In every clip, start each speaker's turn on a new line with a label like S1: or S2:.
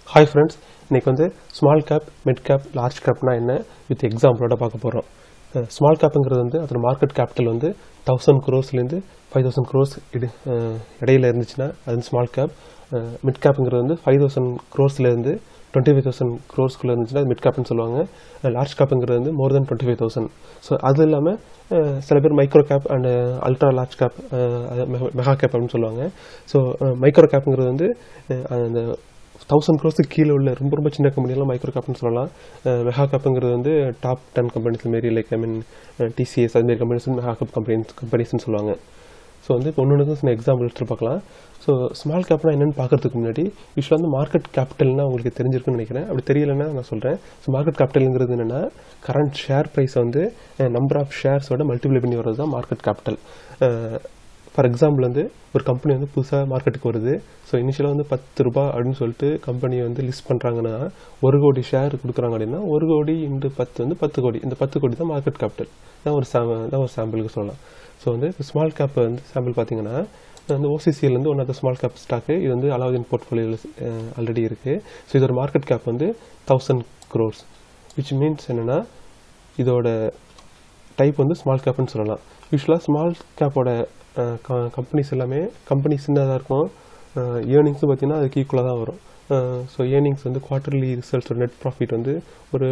S1: hi friends இன்னைக்கு வந்து small cap mid cap large கேப்னா என்ன வித் எக்ஸாம்பிளோட பார்க்க போகிறோம் ஸ்மால் கேப்புங்கிறது வந்து அதோட மார்க்கெட் கேபிட்டல் வந்து தௌசண்ட் க்ரோஸ்லேருந்து ஃபைவ் தௌசண்ட் க்ரோஸ் இடு அஹ், இடையில இருந்துச்சுன்னா அது வந்து ஸ்மால் கேப் மிட் கேப்புங்கிறது வந்து ஃபைவ் தௌசண்ட் க்ரோஸ்லேருந்து டுவெண்ட்டி ஃபைவ் தௌசண்ட் க்ரோஸ்க்குள்ளே இருந்துச்சுன்னா அது மிட் கேப்னு சொல்லுவாங்க லார்ஜ் கேப்புங்கிறது வந்து more then twenty five thousand so அது இல்லாமல் சில பேர் micro cap and ultra large cap mega cap அப்படின்னு சொல்லுவாங்க ஸோ மைக்ரோ கேப்புங்கிறது வந்து அஹ், அந்த தௌசண்ட் க்ரோஸுக்கு கீழே உள்ள ரொம்ப ரொம்ப சின்ன கம்பெனிலாம் மைக்ரோ கேப்னு சொல்லலாம் மெகா கேப்புங்கிறது வந்து டாப் டென் கம்பெனிஸ் மாரி லைக் ஐ மீன் டிசிஎஸ் அது மாதிரி கம்பெனிஸ் மெகா கேப் கம்பெனிஸ் கம்பெனிஸ்னு சொல்லுவாங்க ஸோ வந்து ஒன்று ஒன்றுக்கும் சில எக்ஸாம்பிள் எடுத்து பார்க்கலாம் ஸோ ஸ்மால் கேப்னா என்னென்னு பார்க்கறதுக்கு முன்னாடி யூஸ்வலாக வந்து மார்க்கெட் கேபிட்டல்னா உங்களுக்கு தெரிஞ்சிருக்குன்னு நினைக்கிறேன் அப்படி தெரியலன்னா நான் சொல்கிறேன் ஸோ மார்க்கெட் கேபிட்டலுங்கிறது என்னென்னா கரண்ட் ஷேர் ப்ரைஸ் வந்து நம்பர் ஆஃப் ஷேர்ஸோட மல்டிப்ளை பண்ணி வர்றது தான் மார்க்கெட் கேபிட்டல் ஃபார் எக்ஸாம்பிள் வந்து ஒரு கம்பெனி வந்து புதுசாக மார்க்கெட்டுக்கு வருது ஸோ இனிஷியலாக வந்து பத்து ரூபாய் அப்படின்னு சொல்லிட்டு கம்பெனியை வந்து லிஸ்ட் பண்ணுறாங்கன்னா ஒரு கோடி ஷேர் கொடுக்குறாங்க அப்படின்னா ஒரு கோடி இன்ட்டு பத்து வந்து பத்து கோடி இந்த பத்து கோடி தான் மார்க்கெட் கேபிட்டல் தான் ஒரு சா தான் ஒரு சாம்பிளுக்கு சொல்லலாம் ஸோ வந்து ஸ்மால் கேப் வந்து சாம்பிள் பார்த்தீங்கன்னா வந்து ஓசிசிஎல் வந்து one of the small cap stock இது வந்து அலாவுதீன் போர்ட்ஃபோலியோவில் ஆல்ரெடி இருக்குது ஸோ இதோட மார்க்கெட் கேப் வந்து தௌசண்ட் க்ரோர்ஸ் விச் மீன்ஸ் என்னென்னா இதோட டைப் வந்து ஸ்மால் கேப்னு சொல்லலாம் யூஸ்வலாக ஸ்மால் கேப்போட கம்பெனிஸ் எல்லாமே கம்பெனி சின்னதாக இருக்கும் ஏர்னிங்ஸும் பார்த்தீங்கன்னா அதுக்கு ஈக்குவலாக தான் வரும் ஸோ ஏர்னிங்ஸ் வந்து குவார்ட்டர்லி ரிசல்ட்ஸோட நெட் ப்ராஃபிட் வந்து ஒரு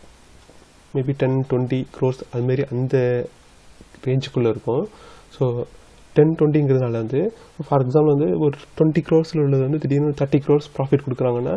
S1: மேபி டென் டுவெண்ட்டி க்ரோர்ஸ் அதுமாரி அந்த ரேஞ்சுக்குள்ளே இருக்கும் ஸோ டென் டுவெண்ட்டிங்கிறதுனால வந்து ஃபார் எக்ஸாம்பிள் வந்து ஒரு டுவெண்ட்டி க்ரோர்ஸில் உள்ளது வந்து திடீர்னு தேர்ட்டி க்ரோர்ஸ் ப்ராஃபிட் கொடுக்குறாங்கன்னா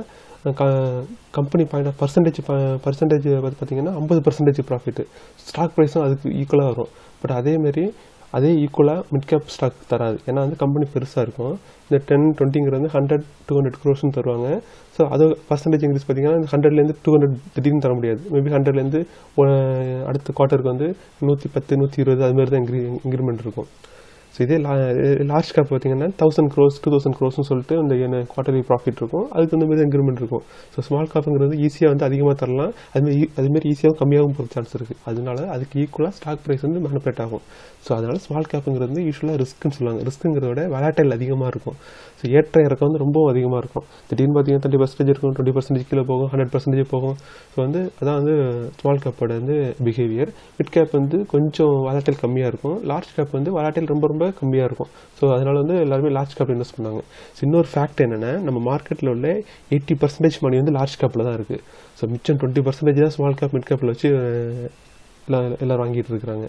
S1: company point of percentage percentage பார்த்தீங்கன்னா ஐம்பது பர்சன்டேஜ் ப்ராஃபிட் ஸ்டாக் ப்ரைஸும் அதுக்கு ஈக்குவலாக வரும் பட் அதேமாரி அதே ஈக்குவலாக மிட் கேப் ஸ்டாக் தராது ஏன்னா வந்து கம்பெனி பெருசாக இருக்கும் இந்த டென் டுவெண்ட்டிங்கிறது வந்து ஹண்ட்ரட் டூ ஹண்ட்ரட் க்ரோஸ்னு தருவாங்க ஸோ அது பர்சன்டேஜ் இன்க்ரீஸ் பார்த்தீங்கன்னா ஹண்ட்ரட்லேருந்து டூ ஹண்ட்ரட் திடீர்னு தர முடியாது மேபி ஹண்ட்ரட்லேருந்து அடுத்த குவார்ட்டருக்கு வந்து நூற்றி பத்து நூற்றி இருபது அது மாதிரி தான் இன்க்ரீ இன்க்ரிமெண்ட் இருக்கும் ஸோ இதே லார்ஜ் கேப் பார்த்தீங்கன்னா தௌசண்ட் க்ரோஸ் டூ தௌசண்ட் க்ரோஸ்னு சொல்லிட்டு அந்த என்ன குவார்டர்லி ப்ராஃபிட் இருக்கும் அதுக்கு அந்த மாதிரி இன்க்ரிமெண்ட் இருக்கும் ஸோ ஸ்மால் கேப்புங்கிறது ஈஸியாக வந்து அதிகமாக தரலாம் அதுமாரி அதுமாரி ஈஸியாகவும் கம்மியாகவும் போகிற சான்ஸ் இருக்குது அதனால அதுக்கு ஈக்குவலாக ஸ்டாக் ப்ரைஸ் வந்து மேனிபேட் ஆகும் ஸோ அதனால ஸ்மால் கேப்புங்கிறது வந்து யூஸ்வலாக ரிஸ்க்குன்னு சொல்லுவாங்க ரிஸ்க்குங்கிறத விட வேலாட்டைல் அதிகமாக இருக்கும் ஸோ ஏற்ற இறக்கம் வந்து ரொம்ப அதிகமாக இருக்கும் திடீர்னு பார்த்தீங்கன்னா தேர்ட்டி பர்சன்டேஜ் இருக்கும் டுவெண்ட்டி பர்சன்டேஜ் கீழே போகும் ஹண்ட்ரட் பர்சன்டேஜ் போகும் ஸோ வந்து அதான் வந்து ஸ்மால் கேப்போட வந்து பிஹேவியர் மிட் கேப் வந்து கொஞ்சம் வேலாட்டைல் கம்மியாக இருக்கும் லார்ஜ் கேப் வந்து வேலாட்டைல் ரொம்ப ரொம்ப கம்மியாக இருக்கும் ஸோ அதனால வந்து எல்லாருமே லார்ஜ் கேப் இன்வெஸ்ட் பண்ணாங்க ஸோ இன்னொரு ஃபேக்ட் என்னென்னா நம்ம மார்க்கெட்டில் உள்ள எயிட்டி பர்சன்டேஜ் மணி வந்து லார்ஜ் கேப்பில் தான் இருக்குது ஸோ மிச்சம் டுவெண்ட்டி பர்சன்டேஜ் தான் ஸ்மால் கேப் மிட் கேப்பில் வச்சு அஹ், எல்லாம் எல்லோரும் வாங்கிட்டு இருக்கிறாங்க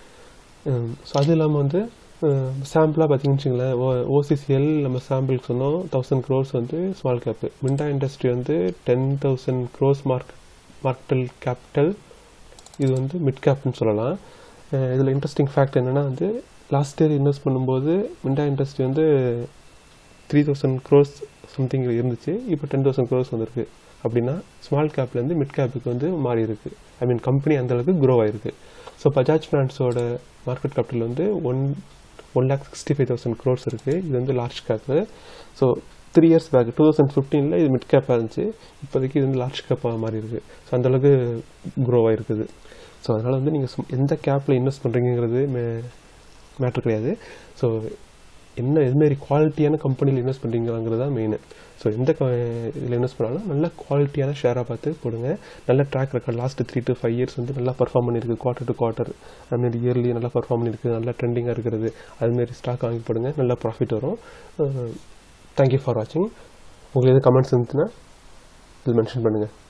S1: ஸோ அது இல்லாமல் வந்து சாம்பிளாக பார்த்தீங்கன்னு வச்சுங்களேன் ஓ ஓசிசிஎல் நம்ம சாம்பிளுக்கு சொன்னோம் தௌசண்ட் க்ரோர்ஸ் வந்து ஸ்மால் கேப்பு மிண்டா இண்டஸ்ட்ரி வந்து ten thousand crores mark market capital இது வந்து மிட் கேப்னு சொல்லலாம் இதில் இன்ட்ரெஸ்டிங் ஃபேக்ட் என்னென்னா வந்து லாஸ்ட் இயர் இன்வெஸ்ட் பண்ணும்போது மிண்டா இண்டஸ்ட்ரி வந்து த்ரீ தௌசண்ட் க்ரோஸ் சம்திங் இருந்துச்சு இப்போ டென் தௌசண்ட் க்ரோஸ் வந்திருக்கு அப்படின்னா ஸ்மால் கேப்லேருந்து மிட் கேப்புக்கு வந்து மாறி இருக்கு ஐ மீன் கம்பெனி அந்த அளவுக்கு க்ரோ ஆயிருக்கு ஸோ பஜாஜ் ஃபினான்ஸோட மார்க்கெட் கேபிட்டல் வந்து one one lakh sixty five thousand crores இருக்குது இது வந்து large cap so three years back two thousand ஃபிஃப்டீனில் இது மிட் கேப்பாக இருந்துச்சு இப்போதைக்கு இது வந்து லார்ஜ் கேப்பாக மாறி இருக்குது ஸோ அந்தளவுக்கு க்ரோ ஆகிருக்குது ஸோ அதனால் வந்து நீங்கள் எந்த கேப்பில் இன்வெஸ்ட் பண்ணுறீங்கிறது மே மேட்ரு கிடையாது ஸோ என்ன எதுமாரி குவாலிட்டியான கம்பெனியில் இன்வெஸ்ட் பண்ணுறீங்கிறது தான் மெயின் ஸோ எந்த இதில் இன்வெஸ்ட் பண்ணாலும் நல்ல குவாலிட்டியான ஷேராக பார்த்து போடுங்க நல்ல track record last three to five years வந்து நல்லா பர்ஃபார்ம் பண்ணியிருக்கு குவார்ட்டர் டு குவார்ட்டர் அதுமாரி இயர்லி நல்லா பர்ஃபார்ம் பண்ணியிருக்கு நல்லா ட்ரெண்டிங்காக இருக்கிறது அதுமாரி ஸ்டாக் வாங்கி போடுங்க நல்லா ப்ராஃபிட் வரும் தேங்க்யூ ஃபார் வாட்சிங் உங்களுக்கு எது கமெண்ட்ஸ் இருந்துச்சுன்னா இது மென்ஷன் பண்ணுங்கள்